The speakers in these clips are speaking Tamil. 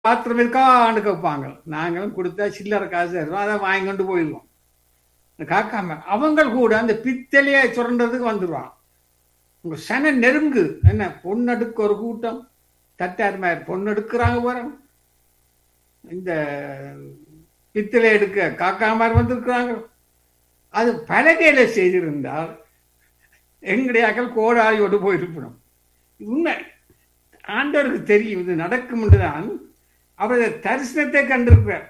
பாத்திரம் இருக்கான்னு கேட்பாங்க நாங்களும் கொடுத்தா சில்லறை காசு தருவோம் அதை வாங்கி கொண்டு போயிடுவோம் காக்காம அவங்க கூட அந்த பித்தளையை சுரண்டதுக்கு வந்துடுவான் உங்க சன நெருங்கு என்ன பொண்ணெடுக்க ஒரு கூட்டம் தட்டார் மாதிரி பொண்ணெடுக்கிறாங்க போறாங்க இந்த பித்தளை எடுக்க காக்கா மாதிரி வந்திருக்கிறாங்க அது பலகையில செய்திருந்தால் எங்களுடைய அக்கல் கோடாளியோடு போயிருக்கணும் உண்மை ஆண்டவருக்கு தெரியும் இது நடக்கும் என்றுதான் அவர் தரிசனத்தை கண்டிருக்கிறார்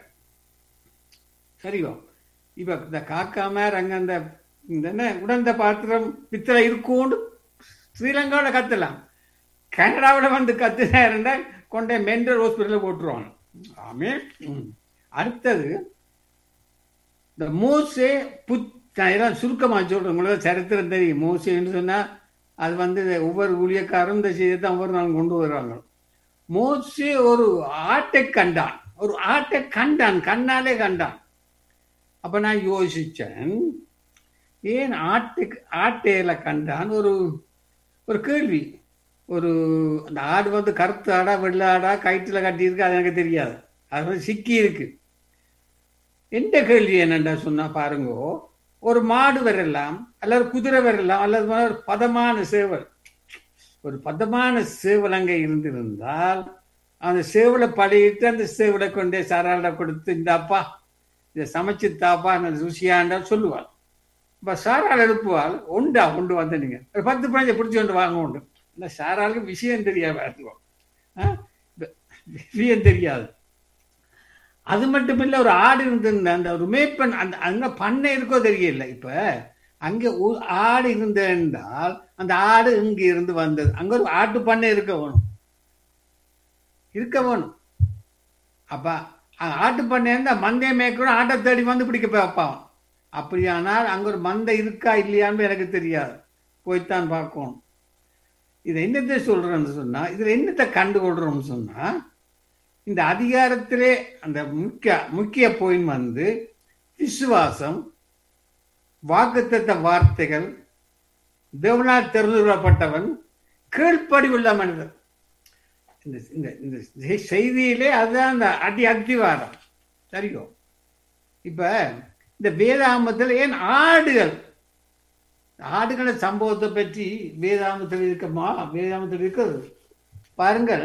சரியோ இப்ப இந்த காக்காம அங்க அந்த இந்த என்ன உடந்த பாத்திரம் பித்தளை இருக்கும்னு ஸ்ரீலங்காவில் கத்தலாம் கனடாவில் வந்து கத்துனா கொண்டே மென்டல் ஹாஸ்பிட்டலில் போட்டுருவாங்க ஆமே ம். அடுத்தது இந்த மோசே புத் நான் எல்லாம் சுருக்கமாக சொல்கிறேன் உங்களுக்கு சரித்திரம் தெரியும் மோசேன்னு சொன்னால் அது வந்து ஒவ்வொரு ஊழியக்காரும் இந்த செய்தியை தான் ஒவ்வொரு நாள் கொண்டு வருவாங்க மோசே ஒரு ஆட்டை கண்டான் ஒரு ஆட்டை கண்டான் கண்ணாலே கண்டான் அப்ப நான் யோசிச்சேன் ஏன் ஆட்டுக்கு ஆட்டையில கண்டான் ஒரு ஒரு கேள்வி ஒரு அந்த ஆடு வந்து கருத்து ஆடா வெள்ளை ஆடா கயிற்றுல கட்டியிருக்கு அது எனக்கு தெரியாது அது வந்து சிக்கி இருக்கு எந்த கேள்வி என்னண்டா சொன்னா பாருங்க ஒரு மாடு வரலாம் அல்லது குதிரை வரலாம் அல்லது ஒரு பதமான சேவல் ஒரு பதமான சேவல் அங்கே இருந்திருந்தால் அந்த சேவலை படையிட்டு அந்த சேவலை கொண்டே சாராட கொடுத்து இந்தாப்பா இதை சமைச்சு தாப்பா நான் ருசியாண்டா சொல்லுவாள் இப்போ சாரால் எழுப்புவாள் உண்டா கொண்டு வந்து நீங்க ஒரு பத்து பதினஞ்சு பிடிச்சி கொண்டு வாங்க உண்டு இல்லை சாராளுக்கு விஷயம் தெரியாது பார்த்துக்கோ. ஆ? இந்த விஷயம் தெரியாது அது மட்டும் இல்ல ஒரு ஆடு இருந்திருந்த அந்த ஒரு மேய்ப்பன் அந்த அங்க பண்ணை இருக்கோ தெரியல இப்ப அங்க ஒரு ஆடு இருந்தால் அந்த ஆடு இங்க இருந்து வந்தது அங்க ஒரு ஆட்டு பண்ணை இருக்க வேணும் இருக்க வேணும் அப்ப அங்க ஆட்டு பண்ணை இருந்தா மந்தைய மேய்க்கணும் ஆட்டை தேடி வந்து பிடிக்க வைப்பான் அப்படியானால் அங்க ஒரு மந்தை இருக்கா இல்லையான்னு எனக்கு தெரியாது போய்த்தான் பார்க்கணும் இதை என்னத்தை சொல்றேன்னு சொன்னா இதுல என்னத்தை கண்டுகொள்றோம்னு சொன்னா இந்த அதிகாரத்திலே அந்த முக்கிய முக்கிய பாயிண்ட் வந்து விசுவாசம் வாக்குத்தத்த வார்த்தைகள் தேவனால் தெரிந்துவிடப்பட்டவன் கீழ்ப்படிவுள்ள மனிதன் இந்த இந்த இந்த செய்- செய்தியிலே அதுதான் அந்த அடி அத்திவாரம் சரியோ இப்ப இந்த வேதாமத்தில் ஏன் ஆடுகள் ஆடுகள சம்பவத்தை பற்றி வேதாமத்தில் இருக்கமா வேதாமத்தில் இருக்கிறது பாருங்கள்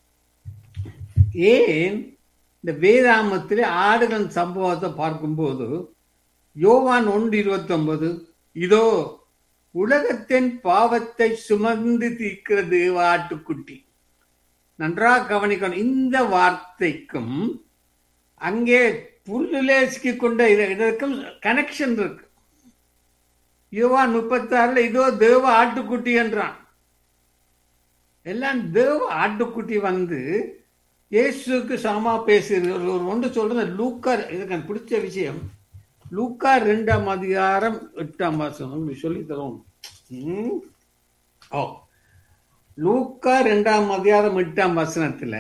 ஏன் இந்த வேதாமத்தில் ஆடுகள் சம்பவத்தை பார்க்கும்போது யோவான் ஒன்று இருபத்தொன்பது இதோ உலகத்தின் பாவத்தை சுமந்து தீர்க்கிறது ஆட்டுக்குட்டி நன்றாக கவனிக்கணும் இந்த வார்த்தைக்கும் அங்கே புல்லிலே சிக்கிக்கொண்ட இத- இதற்கும் கனெக்ஷன் இருக்கு யோவான் முப்பத்தாறுல இதோ தேவ ஆட்டுக்குட்டி என்றான் எல்லாம் தேவ ஆட்டுக்குட்டி வந்து இயேசுக்கு சமமா பேசுகிறது ஒரு ஒரு ஒன்று சொல்றது லூக்கா இதுக்கு எனக்கு பிடிச்ச விஷயம் லூக்கா ரெண்டாம் அதிகாரம் எட்டாம் வாசம் உங்களுக்கு சொல்லி தரோம் ம். ஓ லூக்கா ரெண்டாம் அதிகாரம் எட்டாம் வசனத்துல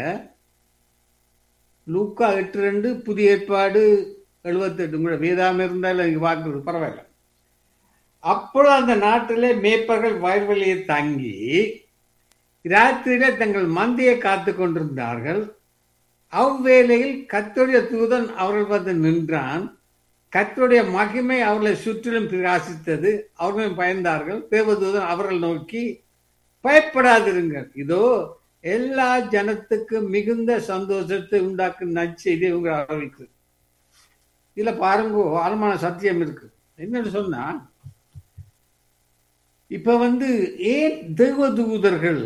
லூக்கா எட்டு ரெண்டு புதிய ஏற்பாடு எழுபத்தெட்டு கூட வேதாம இருந்தாலும் இங்க பார்க்கறது பரவாயில்ல அப்பொழுது அந்த நாட்டிலே மேய்ப்பர்கள் வயல்வெளியை தங்கி ராத்திரியிலே தங்கள் மந்தையை காத்து கொண்டிருந்தார்கள் அவ்வேளையில் கர்த்தருடைய தூதன் அவர்கள் வந்து நின்றான் கர்த்தருடைய மகிமை அவர்களை சுற்றிலும் பிரகாசித்தது அவர்களும் பயந்தார்கள் தேவதூதன் அவர்கள் நோக்கி பயப்படாதிருங்கள் இதோ எல்லா ஜனத்துக்கும் மிகுந்த சந்தோஷத்தை உண்டாக்கும் நற்செய்தி உங்களை அறிவிக்குது இதுல பாருங்க ஆழமான சத்தியம் இருக்கு என்னன்னு சொன்னா இப்ப வந்து ஏன் தேவதூதர்கள்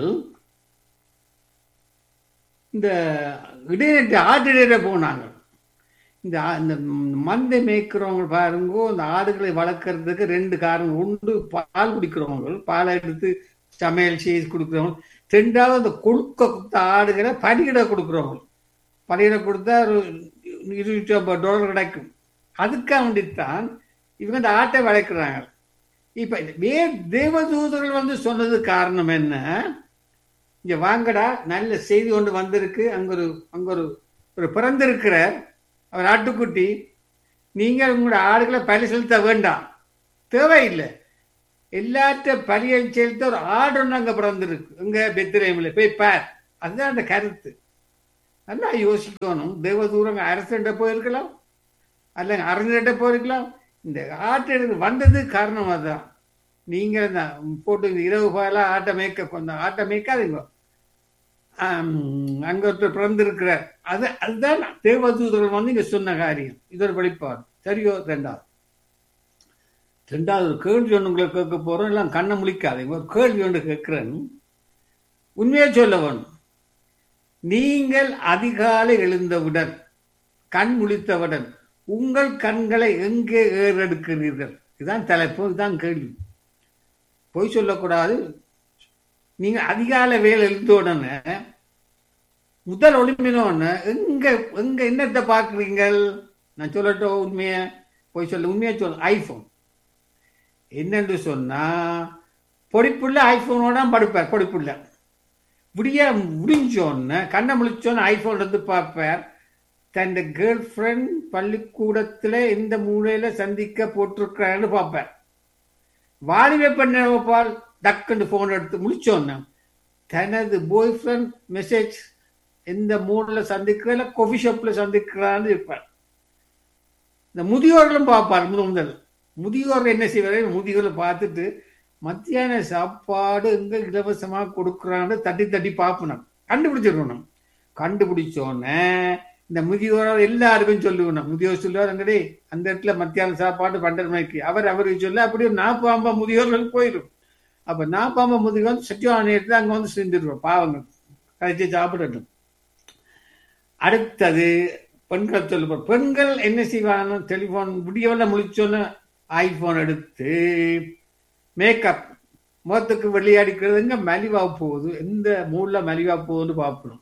இந்த இடைநெட்டு ஆட்டிடையில போனாங்க இந்த ஆ- இந்த மந்தை மேய்க்கிறவங்க பாருங்க இந்த ஆடுகளை வளர்க்கறதுக்கு ரெண்டு காரணம் ஒன்று பால் குடிக்கிறவங்க பாலை எடுத்து சமையல் செய்து கொடுக்குறவங்க ரெண்டாவது அந்த கொழுக்க கொடுத்த ஆடுகளை பணியிட கொடுக்குறவங்க பணியிட கொடுத்தா ஒரு இருநூற்றி ஐம்பது டாலர் கிடைக்கும் அதுக்காக வேண்டித்தான் இவங்க இந்த ஆட்டை வளர்க்குறாங்க இப்ப வே தேவதூதர்கள் வந்து சொன்னது காரணம் என்ன இங்க வாங்கடா நல்ல செய்தி ஒன்று வந்திருக்கு அங்க ஒரு அங்க ஒரு ஒரு பிறந்திருக்கிற அவர் ஆட்டுக்குட்டி நீங்கள் உங்களோட ஆடுகளை பலி செலுத்த வேண்டாம் தேவையில்லை எல்லாற்ற பலியை செலுத்த ஒரு ஆடு ஒன்று அங்க பிறந்திருக்கு இங்க பெத்திரேமில் போய் பார் அதுதான் அந்த கருத்து நல்லா யோசிக்கணும் தேவதூரங்க அரசன்ட்ட போயிருக்கலாம் அல்ல அறிஞர்கிட்ட போயிருக்கலாம் இந்த ஆட்டு வந்தது காரணம் அதுதான் நீங்க தான் போட்டு இந்த இரவு பகலா ஆட்டை மேய்க்க கொஞ்சம் ஆட்டை மேய்க்காதீங்க அங்க ஒருத்தர் பிறந்திருக்கிறார் அது அதுதான் தேவதூதர்கள் வந்து இங்க சொன்ன காரியம் இது ஒரு வெளிப்பாடு சரியோ ரெண்டாவது ரெண்டாவது ஒரு கேள்வி ஒன்று உங்களை கேட்க போறோம் எல்லாம் கண்ணை முழிக்காதீங்க ஒரு கேள்வி ஒன்று கேட்கிறேன் உண்மையை சொல்ல வேணும் நீங்கள் அதிகாலை எழுந்தவுடன் கண் முழித்தவுடன் உங்கள் கண்களை எங்கே ஏறெடுக்கிறீர்கள் இதுதான் தலைப்பு இதுதான் கேள்வி பொய் சொல்லக்கூடாது நீங்க அதிகாலை வேலை எழுந்த உடனே முதல் ஒளிமினோன்னு எங்க எங்க என்னத்தை பார்க்குறீங்கள் நான் சொல்லட்டும் உண்மைய போய் சொல்ல உண்மையா சொல்ல ஐஃபோன் என்னென்று சொன்னா பொடிப்புள்ள ஐஃபோனோட படுப்பார் பொடிப்புள்ள விடிய முடிஞ்சோன்னு கண்ணை முழிச்சோன்னு ஐஃபோன் எடுத்து பார்ப்பார் தன் கேர்ள் ஃப்ரெண்ட் பள்ளிக்கூடத்தில் எந்த மூலையில சந்திக்க போட்டிருக்கிறான்னு பார்ப்பார் வாலிப பண்ணப்பால் டக்குன்னு போன் எடுத்து முடிச்சோன்னு தனது பாய் ஃப்ரெண்ட் மெசேஜ் எந்த மூணுல சந்திக்கிறா கொஃபி ஷாப்ல சந்திக்கிறான்னு இருப்பார் இந்த முதியோர்களும் பார்ப்பார் முதல் முதல் முதியோர் என்ன செய்வார் முதியோரை பார்த்துட்டு மத்தியான சாப்பாடு எங்க இலவசமா கொடுக்குறான்னு தட்டி தட்டி பார்ப்பணும் கண்டுபிடிச்சிருக்கணும் கண்டுபிடிச்சோன்னே இந்த முதியோர் எல்லாருக்கும் சொல்லுவணும் முதியோர் சொல்லுவார் அங்கடே அந்த இடத்துல மத்தியான சாப்பாடு பன்னெண்டு மணிக்கு அவர் அவருக்கு சொல்ல அப்படியே நாப்பாம்பா முதியோர்கள் போயிடும் அப்ப நாப்பாம்பா முதியோர் சத்தியான நேரத்தில் அங்க வந்து செஞ்சிருவோம் பாவங்கள் கழிச்சு சாப்பிடட்டும் அடுத்தது பெண்களை சொல்லுவோம் பெண்கள் என்ன செய்வாங்க டெலிஃபோன் முடியவில்லை முழிச்சோன்னு ஐபோன் எடுத்து மேக்கப் முகத்துக்கு வெளியாடிக்கிறதுங்க மலிவா போகுது எந்த மூடில் மலிவா போகுதுன்னு பார்க்கணும்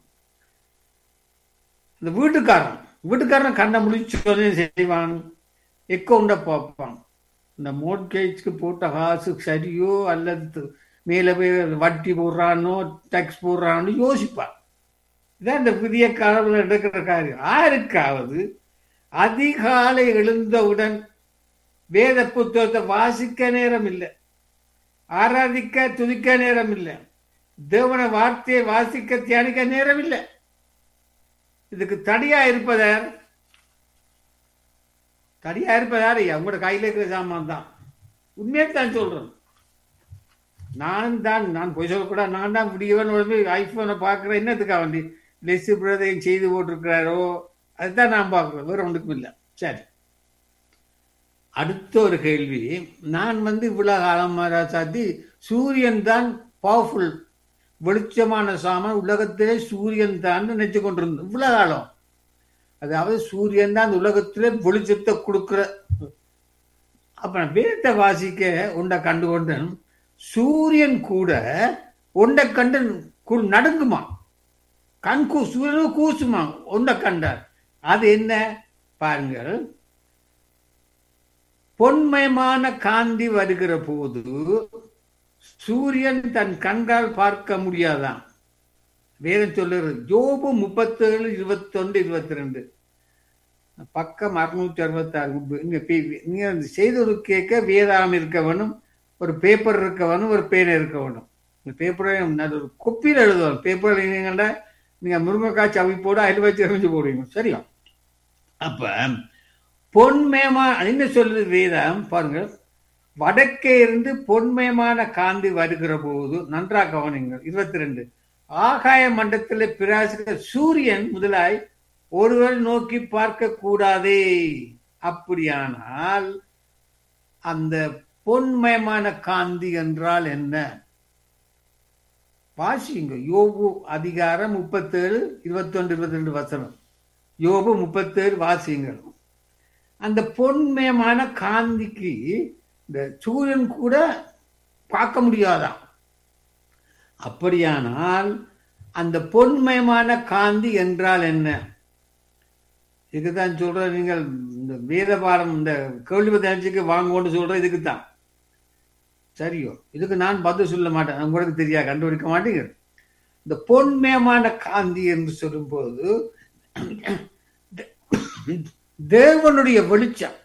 இந்த வீட்டுக்காரன் வீட்டுக்காரன் கண்ணை முடிச்சோன்னே செய்வான் எக்கௌண்ட பார்ப்பான் இந்த மோட்கேஜ்க்கு போட்ட காசு சரியோ அல்லது மேலே போய் வட்டி போடுறானோ டேக்ஸ் போடுறானோ யோசிப்பான் இதான் இந்த புதிய காலம் நடக்கிற காரியம் யாருக்காவது அதிகாலை எழுந்தவுடன் வேத புத்தகத்தை வாசிக்க நேரம் இல்லை ஆராதிக்க துதிக்க நேரம் இல்லை தேவன வார்த்தையை வாசிக்க தியானிக்க நேரம் இல்லை இதுக்கு தடியா இருப்பதார் தடியா இருப்பதார் உங்களோட கையில இருக்கிற சாமான் தான் உண்மையை தான் சொல்றேன் நான் தான் நான் போய் சொல்லக்கூடாது நான் தான் முடியவன் ஐபோனை பார்க்குறேன் என்னத்துக்காக வேண்டி லெஸ் பிரதையும் செய்து போட்டிருக்கிறாரோ அதுதான் நான் பார்க்குறேன் வேற ஒன்றுக்கும் இல்லை சரி அடுத்த ஒரு கேள்வி நான் வந்து இவ்வளவு காலமாக சாத்தி சூரியன் தான் பவர்ஃபுல் வெளிச்சமான சாமான் உலகத்திலே சூரியன் தான் நினைச்சு கொண்டிருந்தோம் இவ்வளவு காலம் அதாவது சூரியன் தான் அந்த உலகத்திலே வெளிச்சத்தை கொடுக்குற அப்ப நான் வேதத்தை வாசிக்க உண்டை கண்டு கொண்டேன் சூரியன் கூட ஒன்றை கண்டு நடுங்குமா கண் கூ சூரியன் கூசுமா ஒன்றை கண்டார் அது என்ன பாருங்கள் பொன்மயமான காந்தி வருகிற போது சூரியன் தன் கண்கால் பார்க்க முடியாதான் வேதம் சொல்லுறது ஜோபு முப்பத்தேழு இருபத்தொன்று இருபத்தி ரெண்டு பக்கம் அறுநூத்தி அறுபத்தி ஆறு இங்க நீங்க செய்தொரு கேட்க வேதாம் இருக்க வேணும் ஒரு பேப்பர் இருக்க வேணும் ஒரு பேனை இருக்க வேணும் இந்த பேப்பரை ஒரு கொப்பியில் எழுதுவோம் பேப்பர் எழுதினீங்கன்னா நீங்க முருங்கைக்காய் சவி போட அதில் வச்சு எறிஞ்சு போடுவீங்க சரியா அப்ப பொன்மயமா என்ன சொல்லுது வேதம் பாருங்க வடக்கே இருந்து பொன்மயமான காந்தி வருகிற போது நன்றா கவனிங்கள் இருபத்தி ரெண்டு ஆகாய மண்டலத்தில் பிராசிக்கிற சூரியன் முதலாய் ஒருவர் நோக்கி பார்க்க கூடாதே அப்படியானால் அந்த பொன்மயமான காந்தி என்றால் என்ன வாசிங்க யோபு அதிகாரம் முப்பத்தேழு இருபத்தொன்று இருபத்தி ரெண்டு வசனம் யோபு முப்பத்தேழு வாசிங்கள் அந்த பொன்மயமான காந்திக்கு இந்த சூரியன் கூட பார்க்க முடியாதான் அப்படியானால் அந்த பொன்மயமான காந்தி என்றால் என்ன இதுக்குதான் சொல்ற நீங்கள் இந்த வேத பாடம் இந்த கேள்வி பதினஞ்சுக்கு வாங்கோன்னு சொல்ற இதுக்கு தான் சரியோ இதுக்கு நான் பதில் சொல்ல மாட்டேன் உங்களுக்கு தெரியா கண்டுபிடிக்க மாட்டேங்க இந்த பொன்மயமான காந்தி என்று சொல்லும்போது தேவனுடைய வெளிச்சம்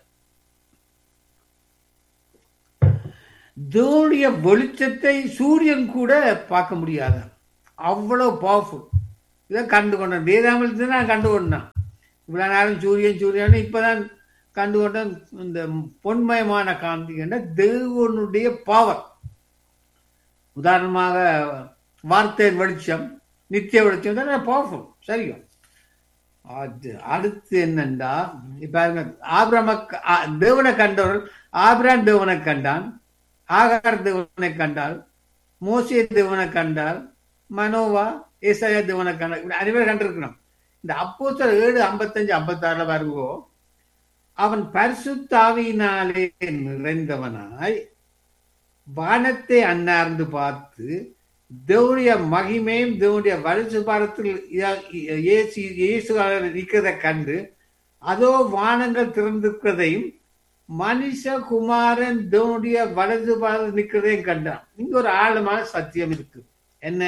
தேவனுடைய வெளிச்சத்தை சூரியன் கூட பார்க்க முடியாத அவ்வளவு பவர்ஃபுல் இதை கண்டு கொண்டேன் வேதாமலத்தை நான் கண்டு கொண்டேன் இவ்வளோ நேரம் சூரியன் சூரியன் இப்போதான் கண்டு கொண்டேன் இந்த பொன்மயமான காந்தி என்ற தேவனுடைய பவர் உதாரணமாக வார்த்தை வெளிச்சம் நித்திய வெளிச்சம் தான் பவர்ஃபுல் சரியும் அது அடுத்து என்னண்டா இப்ப ஆபிரம தேவனை கண்டவர்கள் ஆபிரான் தேவனை கண்டான் ஆகார் தேவனை கண்டால் மோசிய தேவனை கண்டால் மனோவா ஏசாயா தேவனை கண்டால் இப்படி அனைவரும் கண்டிருக்கணும் இந்த அப்போஸ்தலர் ஏழு ஐம்பத்தஞ்சு ஐம்பத்தாறுல வருவோ அவன் பரிசுத்தாவியினாலே நிறைந்தவனாய் வானத்தை அன்னார்ந்து பார்த்து தேவனுடைய மகிமையும் தேவனுடைய வலசு பாரத்தில் இயேசு இயேசு நிற்கிறதை கண்டு அதோ வானங்கள் திறந்திருக்கிறதையும் மனுஷ குமாரன் தேவனுடைய வலது பாரத்தில் நிற்கிறதையும் கண்டான் இங்க ஒரு ஆழமான சத்தியம் இருக்கு என்ன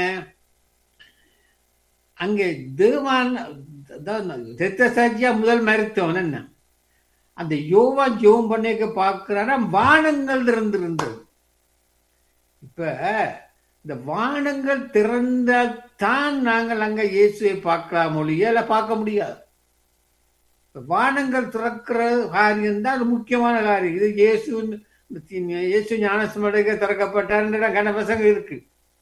அங்கே தேவான் ரத்த சாட்சியா முதல் மருத்துவன் என்ன அந்த யோவா ஜோம் பண்ணிக்க பார்க்கிறாரா வானங்கள் திறந்திருந்தது இப்ப இந்த வானங்கள் திறந்தால் நாங்கள் அங்க இயேசுவை பார்க்கலாம் ஒழிய இல்ல பார்க்க முடியாது வானங்கள் திறக்கிற காரியம் தான் முக்கியமான காரியம் இது இயேசு இயேசு ஞானஸ்மடைக்க திறக்கப்பட்டார் கனபசங்க இருக்கு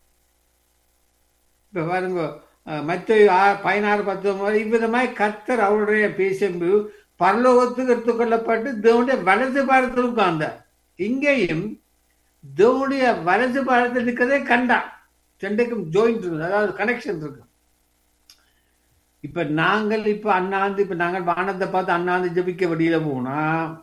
இப்ப பாருங்க மற்ற பதினாறு பத்தொன்பது இவ்விதமாய் கர்த்தர் அவருடைய பேசும்போது பரலோகத்துக்கு எடுத்துக்கொள்ளப்பட்டு தேவனுடைய வலது பாரத்தில் உட்கார்ந்தார் இங்கேயும் தேவனுடைய வலது பாரத்தில் இருக்கிறதே கண்டான் ரெண்டுக்கும் ஜோயிண்ட் இருக்கு அதாவது கனெக்ஷன் இருக்கு இப்ப நாங்கள் இப்ப அண்ணாந்து இப்ப நாங்கள் வானத்தை பார்த்து அண்ணாந்து ஜபிக்க வெளியில போனா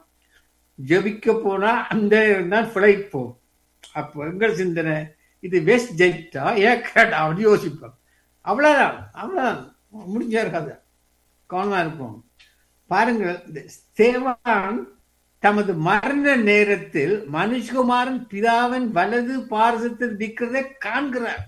ஜபிக்க போனா அந்த தான் ஃபிளைட் போகும் அப்போ எங்கள் சிந்தனை இது வெஸ்ட் ஜெயிட்டா ஏக்கடா அப்படி யோசிப்போம் அவ்வளோதான் அவ்வளோதான் முடிஞ்சா இருக்காது கவனமா இருப்போம் பாருங்கள் தேவான் தமது மரண நேரத்தில் மனுஷ்குமாரன் பிதாவின் வலது பாரசத்தில் நிற்கிறதை காண்கிறார்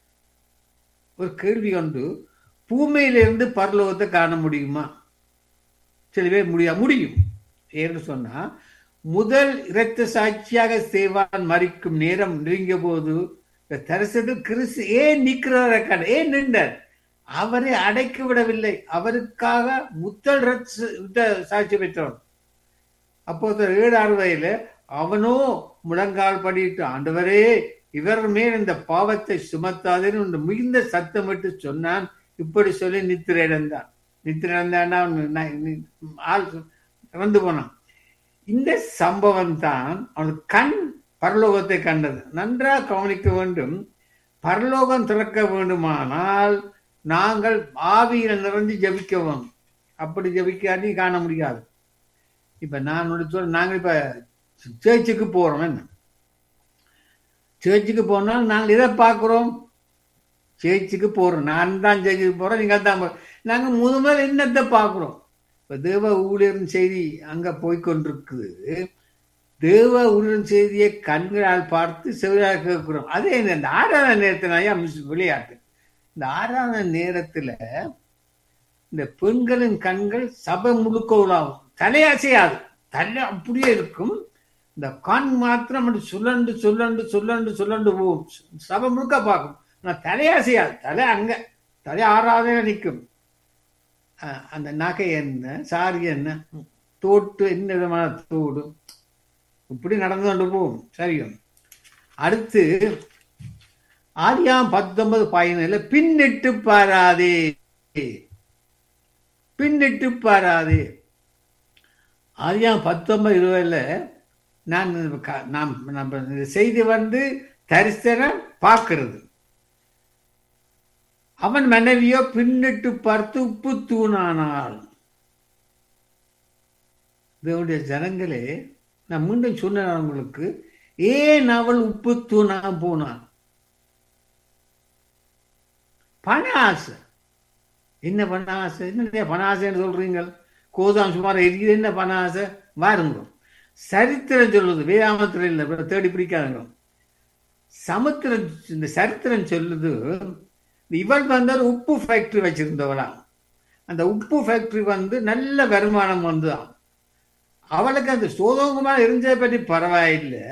ஒரு கேள்வி ஒன்று பூமியிலிருந்து பரலோகத்தை காண முடியுமா சில பேர் முடியாது முடியும் ஏன்னு சொன்னா முதல் இரத்த சாட்சியாக சேவான் மறிக்கும் நேரம் நெருங்கிய போது தரிசனத்தில் கிறிஸ்து ஏன் நிற்கிறார கண்ட ஏன் நின்றார் அவரை அடைக்க விடவில்லை அவருக்காக முத்தல் ரத்த சாட்சி பெற்றவன் அப்போ ஏழு அறுவையில அவனோ முழங்கால் படிட்டு ஆண்டவரே இவர் மேல் இந்த பாவத்தை சுமத்தாதேன்னு மிகுந்த சத்தமிட்டு சொன்னான் இப்படி சொல்லி நித்திர இழந்தான் நித்திர இழந்தான்னா ஆள் இறந்து போனான் இந்த சம்பவம் தான் அவனுக்கு கண் பரலோகத்தை கண்டது நன்றாக கவனிக்க வேண்டும் பரலோகம் திறக்க வேண்டுமானால் நாங்கள் ஆவியில நிறைஞ்சு ஜபிக்கவும் அப்படி ஜபிக்காட்டி காண முடியாது இப்ப நான் சொல்ல நாங்கள் இப்ப சேர்ச்சுக்கு போறோம் என்ன சேர்ச்சுக்கு போனால் நாங்கள் இதை பார்க்குறோம் சேர்ச்சுக்கு போறோம் நான் தான் சேர்ச்சுக்கு போறோம் நீங்கள் தான் நாங்கள் முதல் என்னத்தை பார்க்குறோம் இப்ப தேவ ஊழியரின் செய்தி அங்க போய்கொண்டிருக்குது தேவ ஊழியரின் செய்தியை கண்களால் பார்த்து செவிலாக கேட்கிறோம் அதே இந்த ஆராதனை நேரத்தினாயா விளையாட்டு இந்த ஆராதனை நேரத்துல இந்த பெண்களின் கண்கள் சபை முழுக்க உலாவும் தலையாசையாது தலை அப்படியே இருக்கும் இந்த கண் மாத்திரம் அப்படி சுழண்டு சுழண்டு சுழண்டு சுழண்டு போகும் சபை முழுக்க பார்க்கும் ஆனால் தலையாசையாது தலை அங்க தலை ஆறாதே நிற்கும் அந்த நகை என்ன சாரி என்ன தோட்டு என்ன விதமான தோடு இப்படி நடந்து கொண்டு போகும் சரியும் அடுத்து ஆதியாம் பத்தொன்பது பயனில் பின்னிட்டு பாராதே பின்னிட்டு பாராதே ஆதியாம் பத்தொன்பது இருபதுல நான் நாம் நம்ம செய்தி வந்து தரிசனம் பார்க்கிறது அவன் மனைவியோ பின்னிட்டு பார்த்து உப்பு தூணானாள் இதனுடைய ஜனங்களே நான் மீண்டும் சொன்னேன் உங்களுக்கு ஏன் அவள் உப்பு தூணா போனான் பண ஆசை என்ன பண்ண ஆசை என்ன பண ஆசைன்னு சொல்றீங்க கோதாம் சுமார் இருக்குது என்ன பண்ண ஆசை வாருங்க சரித்திரம் சொல்லுது வேதாமத்திரம் இல்லை தேடி பிடிக்காதுங்க சமுத்திரம் இந்த சரித்திரம் சொல்லுது இவள் வந்து உப்பு ஃபேக்டரி வச்சிருந்தவளாம் அந்த உப்பு ஃபேக்டரி வந்து நல்ல வருமானம் வந்துதான் அவளுக்கு அந்த சோதோகமாக இருந்ததை பற்றி பரவாயில்லை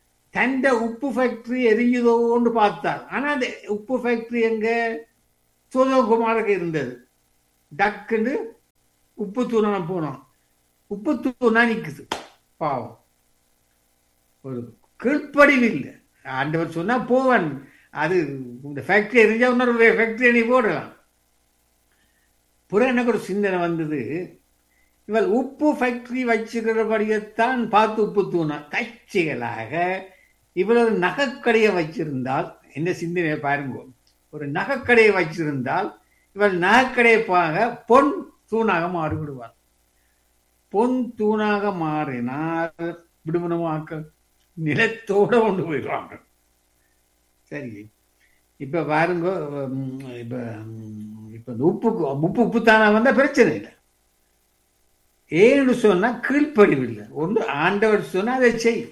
தண்ட உப்பு ஃபேக்டரி எரியுதோன்னு பார்த்தாள் ஆனா அந்த உப்பு ஃபேக்டரி எங்க சோதகுமாருக்கு இருந்தது டக்குன்னு உப்பு தூண போனோம் உப்பு தூணா நிக்குது பாவம் ஒரு கீழ்ப்படிவு இல்லை ஆண்டவர் சொன்னா போவன் அது இந்த ஃபேக்டரி எரிஞ்சா இன்னொரு ஃபேக்டரி நீ போடலாம் புற எனக்கு ஒரு சிந்தனை வந்தது இவள் உப்பு ஃபேக்டரி வச்சுக்கிறபடியத்தான் பார்த்து உப்பு தூணா தற்செயலாக இவ்வளவு நகைக்கடையை வச்சிருந்தால் என்ன சிந்தனையை பாருங்க ஒரு நகைக்கடையை வச்சிருந்தால் இவள் நகைக்கடையை பாக பொன் தூணாக மாறிவிடுவாள் பொன் தூணாக மாறினால் விடுமனமாக்க நிலத்தோட கொண்டு போயிடுவாங்க சரி இப்ப பாருங்க உம், இப்ப உம், இப்ப இந்த உப்புக்கு உப்பு உப்புத்தானா வந்தா பிரச்சனை இல்லை ஏன்னு சொன்னா கீழ்ப்படிவு இல்லை ஒன்று ஆண்டவர் சொன்னா அதை செய்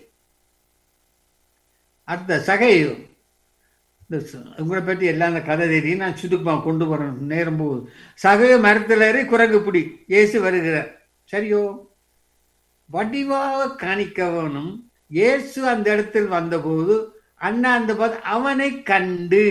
அடுத்த சகையும் இந்த ச- உங்களை பற்றி எல்லாம் அந்த கதை தெரியும் நான் சுதுக்குமா கொண்டு வரேன் நேரம் போகுது சகைய மரத்தில் ஏறி குரங்கு பிடி இயேசு வருகிறார் சரியோ வடிவாக காணிக்க வேணும் இயேசு அந்த இடத்தில் வந்தபோது அண்ணா அந்த பார்த்து அவனை கண்டு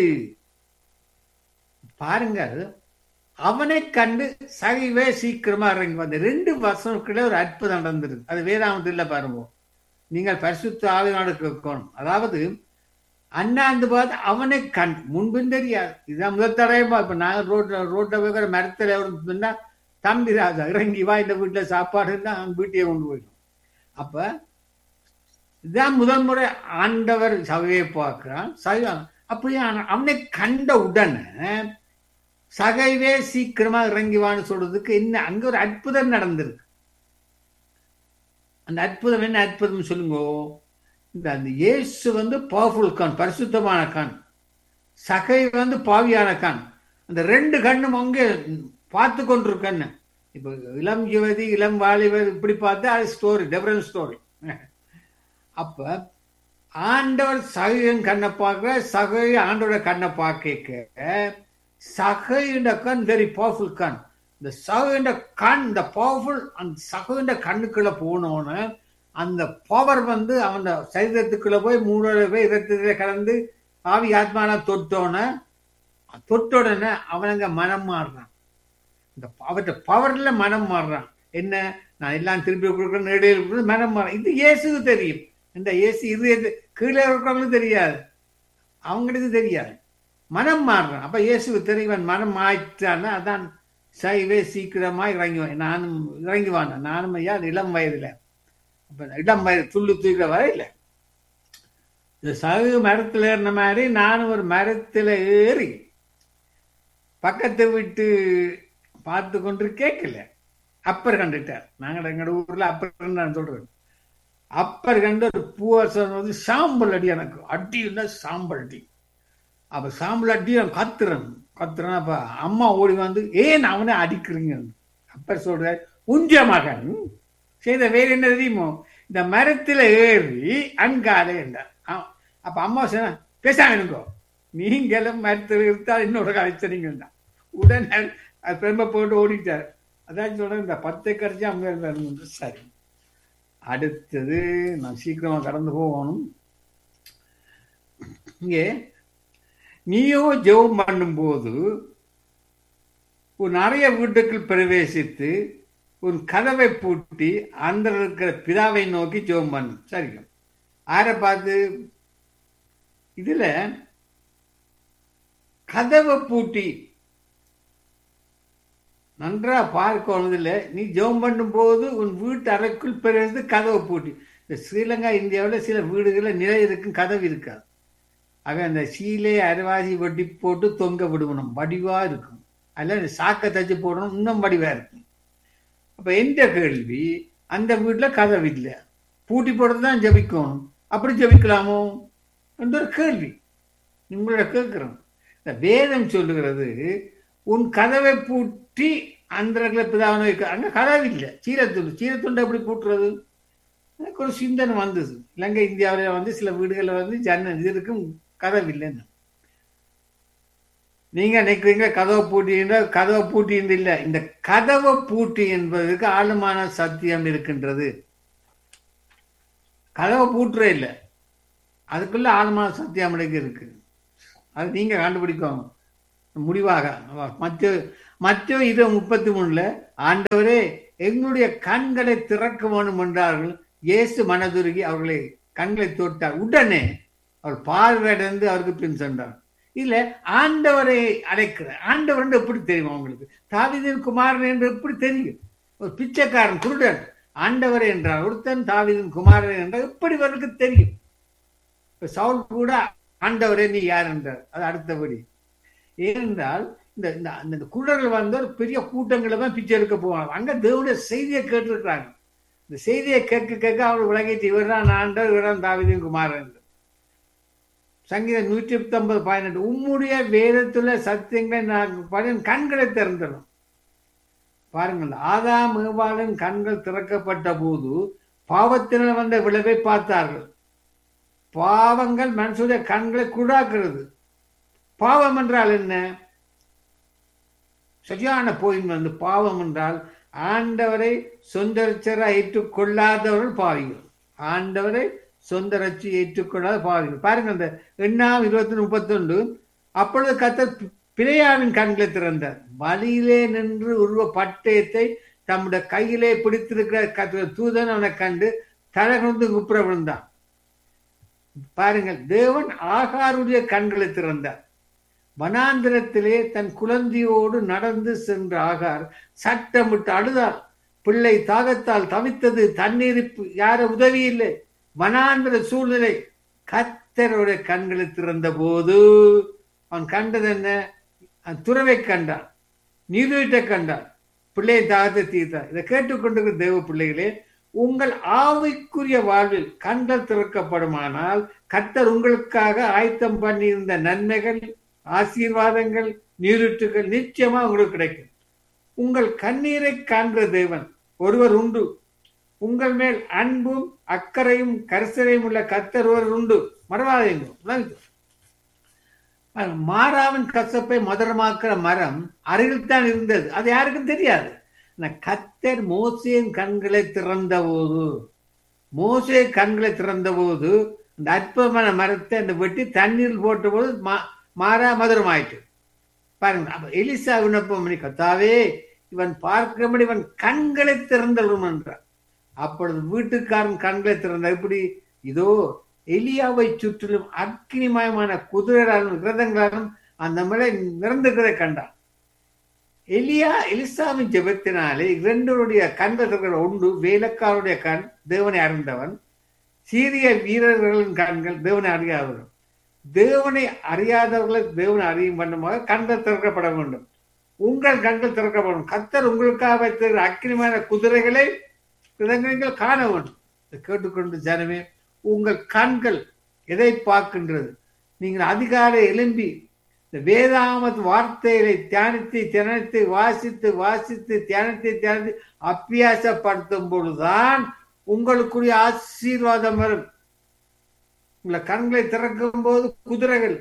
பாருங்க அவனை கண்டு சகைவே சீக்கிரமா இறங்கி வந்த ரெண்டு வருஷத்துக்குள்ள ஒரு அற்புதம் நடந்திருக்கு அது வேதாமத்தில் பாருங்க நீங்கள் பரிசுத்த ஆவிநாடு கேட்கணும் அதாவது அண்ணாந்து பார்த்து அவனை கண் முன்பின் தெரியாது இதுதான் முதல் தடவைமா இப்ப நாங்க ரோட்ல ரோட்ல வைக்கிற மரத்துல இருந்தா தம்பி ராஜா இறங்கி வா இந்த வீட்டுல சாப்பாடு இருந்தா அவன் வீட்டையே கொண்டு போயிடும் அப்ப இதுதான் முதல் முறை ஆண்டவர் சபையை பார்க்கிறான் சகை அப்படியே ஆனா- அவனை கண்ட உடனே சகைவே சீக்கிரமா இறங்கி வான்னு சொல்றதுக்கு என்ன அங்க ஒரு அற்புதம் நடந்திருக்கு அந்த அற்புதம் என்ன அற்புதம் சொல்லுங்க இந்த அந்த இயேசு வந்து பவர்ஃபுல் கான் பரிசுத்தமான கான் சகை வந்து பாவியான கான் அந்த ரெண்டு கண்ணும் அங்கே பார்த்து கொண்டிருக்கன்னு இப்போ இளம் யுவதி இளம் வாலிபர் இப்படி பார்த்தா அது ஸ்டோரி டிஃபரன்ட் ஸ்டோரி அப்ப ஆண்டவர் சகையின் கண்ணை பார்க்க சகை ஆண்டோட கண்ணை பார்க்க சகையின் கண் வெரி பவர்ஃபுல் கண் இந்த சகையின் கண் இந்த பவர்ஃபுல் அந்த சகையின் கண்ணுக்குள்ள போனோன்னு அந்த பவர் வந்து அவன் சரீரத்துக்குள்ள போய் மூணோட போய் இரத்தத்துல கலந்து ஆவி ஆத்மான தொட்டோன தொட்ட உடனே அவனுங்க மனம் மாறுறான் இந்த அவற்ற பவர்ல மனம் மாறுறான் என்ன நான் எல்லாம் திருப்பி கொடுக்குறேன் இடையில கொடுக்குறேன் மனம் மாறுறான் இது இயேசுக்கு தெரியும் இந்த இயேசு இது கீழே இருக்கிறவங்களுக்கு தெரியாது அவங்களுக்கு தெரியாது மனம் மாறுறான் அப்ப இயேசுக்கு தெரியும் இவன் மனம் மாற்றான்னா அதான் சைவே சீக்கிரமா இறங்குவேன் நானும் இறங்குவான் நானும் ஐயா இளம் வயதுல அப்ப இளம் வயது துள்ளு தூக்கிற வரையில இந்த சகு மரத்துல ஏறின மாதிரி நானும் ஒரு மரத்துல ஏறி பக்கத்து வீட்டு பார்த்து கொண்டு கேட்கல அப்பர் கண்டுட்டார் நாங்கள் எங்களோட ஊர்ல அப்பர் நான் சொல்றேன் அப்பர் கண்டு ஒரு பூவரசன் வந்து சாம்பல் அடி எனக்கு அடின்னா சாம்பல் அடி அப்ப சாம்பல் அடி நான் கத்துறேன் கத்துறேன் அப்ப அம்மா ஓடி வந்து ஏன் அவனை அடிக்கிறீங்க அப்பர் சொல்ற உஞ்ச மகன் செய்த வேற என்ன தெரியுமோ இந்த மரத்துல ஏறி அங்காலே என்றார் ஆ, அப்ப அம்மா சொன்ன பேசாம இருங்கோ நீங்களும் மரத்தில் இருந்தால் இன்னொரு கலைச்சனீங்க தான் உடனே அது பெருமை போட்டு ஓடிட்டார் அதான் சொல்றேன் இந்த பத்தை கரைச்சி அங்க இருந்தார் சரி அடுத்தது நான் சீக்கிரமா கடந்து போகணும் இங்கே நீயோ ஜெபம் பண்ணும்போது உன் நிறைய வீட்டுக்குள் பிரவேசித்து உன் கதவை பூட்டி அந்த இருக்கிற பிதாவை நோக்கி ஜெபம் பண்ணு சரிங்க ஆரை பார்த்து இதுல கதவை பூட்டி நன்றா பார்க்கணும் இல்லை நீ ஜெபம் பண்ணும்போது உன் வீட்டு அறைக்குள் பிறகு கதவை பூட்டி இந்த ஸ்ரீலங்கா இந்தியாவில் சில வீடுகளில் நிலை இருக்கும் கதவு இருக்காது அவன் அந்த சீலை அரைவாசி வெட்டி போட்டு தொங்க விடுவணும் வடிவா இருக்கும் அதில் இந்த சாக்கை தச்சு போடணும் இன்னும் வடிவா இருக்கும் அப்ப எந்த கேள்வி அந்த வீட்டுல கதவு இல்லை பூட்டி போடுறது தான் ஜபிக்கணும் அப்படி ஜபிக்கலாமோ என்ற ஒரு கேள்வி உங்களோட கேட்கிறோம் இந்த வேதம் சொல்லுகிறது உன் கதவை பூட்டி அந்த பிதாவனை வைக்க அங்க கதவு இல்லை சீரத்துண்டு சீரத்துண்டு எப்படி பூட்டுறது எனக்கு ஒரு சிந்தனை வந்தது இலங்கை இந்தியாவில் வந்து சில வீடுகளில் வந்து ஜன்னல் இது இருக்கும் கதவு இல்லைன்னு நீங்க நினைக்கிறீங்க கதவை பூட்டின்ற கதவை பூட்டின்னு இல்லை இந்த கதவை பூட்டி என்பதற்கு ஆழமான சத்தியம் இருக்கின்றது கதவை பூட்டுற இல்லை அதுக்குள்ள ஆழமான சத்தியம் இருக்கு அது நீங்க கண்டுபிடிக்கணும் முடிவாக மற்ற மற்ற இது முப்பத்தி மூணுல ஆண்டவரே எங்களுடைய கண்களை திறக்க வேணும் என்றார்கள் இயேசு மனதுருகி அவர்களை கண்களை தொட்டார் உடனே அவர் பார்வையடைந்து அவருக்கு பின் சென்றார் இல்ல ஆண்டவரை அழைக்கிறார் ஆண்டவர் என்று எப்படி தெரியும் அவங்களுக்கு தாவிதின் குமாரன் என்று எப்படி தெரியும் ஒரு பிச்சைக்காரன் குருடன் ஆண்டவர் என்றார் ஒருத்தன் தாவிதின் குமாரன் என்றால் எப்படி அவருக்கு தெரியும் இப்ப சவுல் கூட ஆண்டவரே நீ யார் என்றார் அது அடுத்தபடி ஏனென்றால் இந்த இந்த அந்த குருடர்கள் வந்து ஒரு பெரிய கூட்டங்களை தான் பிச்சை எடுக்க போவாங்க அங்க தேவனுடைய செய்தியை கேட்டிருக்கிறாங்க இந்த செய்தியை கேட்க கேட்க அவர் விளங்கிட்டு இவர் தான் ஆண்டவர் இவர் தான் தாவிதின் குமாரன் என்று சங்கீதம் நூற்றி ஐம்பது பதினெட்டு உம்முடைய வேதத்துல சத்தியங்களை நான் பலன் கண்களை திறந்துடும் பாருங்கள் ஆதாம் ஏவாளின் கண்கள் திறக்கப்பட்ட போது பாவத்தினால் வந்த விளைவை பார்த்தார்கள் பாவங்கள் மனுஷனுடைய கண்களை குடாக்குறது பாவம் என்றால் என்ன சரியான போயின் வந்து பாவம் என்றால் ஆண்டவரை சொந்த ரச்சராக ஏற்றுக்கொள்ளாதவர்கள் பாவிகள் ஆண்டவரை சொந்த ரட்சி ஏற்றுக்கொள்ளாத பாவிகள் பாருங்க அந்த எண்ணாம் இருபத்தி முப்பத்தி ஒன்று அப்பொழுது கத்தர் பிழையாவின் கண்களை திறந்தார் வழியிலே நின்று உருவ பட்டயத்தை தம்முடைய கையிலே பிடித்திருக்கிற கத்திர தூதன் அவனை கண்டு தலகொண்டு குப்புற விழுந்தான் பாருங்கள் தேவன் ஆகாருடைய கண்களை திறந்தார் வனாந்திரத்திலே தன் குழந்தையோடு நடந்து சென்ற ஆகார் சட்டமிட்டு அழுதார் பிள்ளை தாகத்தால் தவித்தது தண்ணீரிப்பு யார உதவி இல்லை வனாந்திர சூழ்நிலை கத்தருடைய கண்களை திறந்த போது அவன் கண்டது என்ன துறவை கண்டான் நீர்வீட்டை கண்டான் பிள்ளையை தாகத்தை தீர்த்தார் இதை கேட்டுக்கொண்டிருக்கிற தேவ பிள்ளைகளே உங்கள் ஆவைக்குரிய வாழ்வில் கண்கள் திறக்கப்படுமானால் கத்தர் உங்களுக்காக ஆயத்தம் பண்ணியிருந்த நன்மைகள் ஆசீர்வாதங்கள் நீருற்றுகள் நிச்சயமா உங்களுக்கு கிடைக்கும் உங்கள் கண்ணீரை காண்கிற தேவன் ஒருவர் உண்டு உங்கள் மேல் அன்பும் அக்கறையும் கரிசனையும் உள்ள கத்தர் ஒருவர் உண்டு மறவாதீங்க மாறாவின் கசப்பை மதுரமாக்குற மரம் அருகில் தான் இருந்தது அது யாருக்கும் தெரியாது கத்தர் மோசையின் கண்களை திறந்த போது மோசை கண்களை திறந்த போது அந்த அற்பமான மரத்தை அந்த வெட்டி தண்ணீர் போட்ட போது மாறா மதுரம் ஆயிட்டு பாருங்க அப்ப எலிசா விண்ணப்பம் பண்ணி கத்தாவே இவன் பார்க்கிறபடி இவன் கண்களை திறந்தலும் என்றார் அப்பொழுது வீட்டுக்காரன் கண்களை திறந்த இப்படி இதோ எலியாவை சுற்றிலும் அக்னிமயமான குதிரைகளாலும் விரதங்களாலும் அந்த மலை நிறந்துகிறதை கண்டான் எலியா எலிசாவின் ஜெபத்தினாலே இரண்டருடைய கண்கள் உண்டு வேலைக்காரருடைய கண் தேவனை அறிந்தவன் சீரிய வீரர்களின் கண்கள் தேவனை அறியாதவர்கள் தேவனை அறியாதவர்களை தேவனை அறியும் பண்ணுமாக கண்கள் திறக்கப்பட வேண்டும் உங்கள் கண்கள் திறக்கப்படும் கத்தர் உங்களுக்காக வைத்திருக்கிற அக்கினிமான குதிரைகளை நீங்கள் காண வேண்டும் கேட்டுக்கொண்டு ஜனமே உங்கள் கண்கள் எதை பார்க்கின்றது நீங்கள் அதிகாலை எழும்பி இந்த வேதாமத் வார்த்தைகளை தியானித்து தியானித்து வாசித்து வாசித்து தியானித்து தியானித்து அபியாசப்படுத்தும் பொழுதுதான் உங்களுக்குரிய ஆசீர்வாதம் வரும் உங்களை கண்களை திறக்கும் போது குதிரைகள்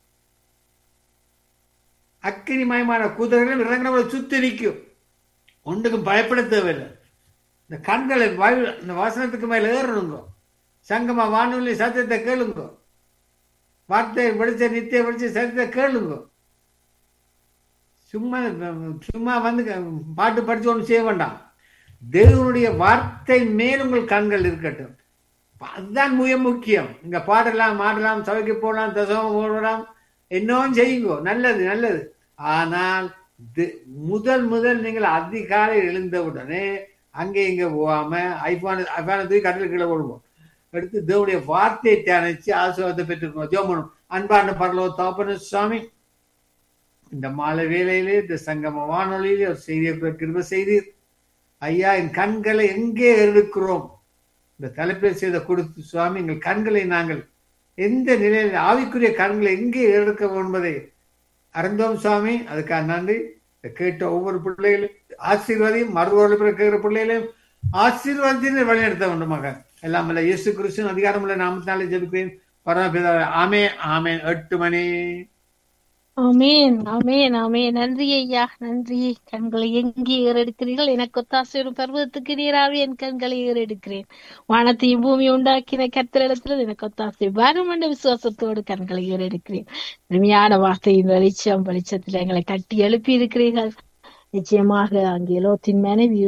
அக்கினிமயமான குதிரைகள் இறங்கினவரை சுத்தி நிற்கும் ஒன்றுக்கும் பயப்பட தேவையில்லை இந்த கண்களை இந்த வாசனத்துக்கு மேல ஏறணுங்க சங்கமா வானொலி சத்தியத்தை கேளுங்க வார்த்தையை படிச்ச நித்திய படிச்ச சத்தியத்தை கேளுங்க சும்மா சும்மா வந்து பாட்டு படிச்சு ஒன்று செய்ய வேண்டாம் தேவனுடைய வார்த்தை மேல் உங்கள் கண்கள் இருக்கட்டும் அதுதான் மிக முக்கியம் இங்க பாடலாம் ஆடலாம் சபைக்கு போடலாம் தசமம் போடலாம் என்னவும் செய்யுங்க நல்லது நல்லது ஆனால் முதல் முதல் நீங்கள் அதிகாலை எழுந்தவுடனே அங்கே இங்க போகாம ஐபான ஐபான தூக்கி கடலுக்கு கீழே போடுவோம் எடுத்து தேவனுடைய வார்த்தையை தியானிச்சு ஆசீர்வாதத்தை பெற்றுக்கணும் ஜோமனும் அன்பான பரலோ தாப்பன சுவாமி இந்த மாலை வேலையிலே இந்த சங்கம வானொலியிலே ஒரு செய்தியை கிருப செய்தீர் ஐயா என் கண்களை எங்கே எடுக்கிறோம் இந்த தலைப்பில் செய்த கொடுத்து சுவாமி எங்கள் கண்களை நாங்கள் எந்த நிலையில் ஆவிக்குரிய கண்களை எங்கே எடுக்க என்பதை அறிந்தோம் சுவாமி அதுக்காக நன்றி கேட்ட ஒவ்வொரு பிள்ளைகளையும் ஆசீர்வாதையும் மறுவோடு கேட்கிற பிள்ளைகளையும் ஆசீர்வாதத்தின் வழிநடத்த வேண்டுமாக எல்லாம் இல்ல இயேசு கிறிஸ்துவின் அதிகாரம் உள்ள நாமத்தினாலே ஜெபிக்கிறேன் பரமபிதா ஆமே ஆமே எட்டு மணி ஆமேன் ஆமேன் ஆமேன் நன்றி ஐயா நன்றி கண்களை எங்கே ஏறெடுக்கிறீர்கள் எனக்கு ஒத்தாசை ஒரு பருவத்துக்கு நீராவி என் கண்களை ஏறெடுக்கிறேன் வானத்தையும் பூமி உண்டாக்கின கத்திரிடத்தில் எனக்கு ஒத்தாசை வரும் என்ற விசுவாசத்தோடு கண்களை ஏறெடுக்கிறேன் அருமையான வார்த்தையின் வெளிச்சம் வெளிச்சத்தில் எங்களை கட்டி எழுப்பி இருக்கிறீர்கள் நிச்சயமாக அங்கே லோத்தின் மனைவி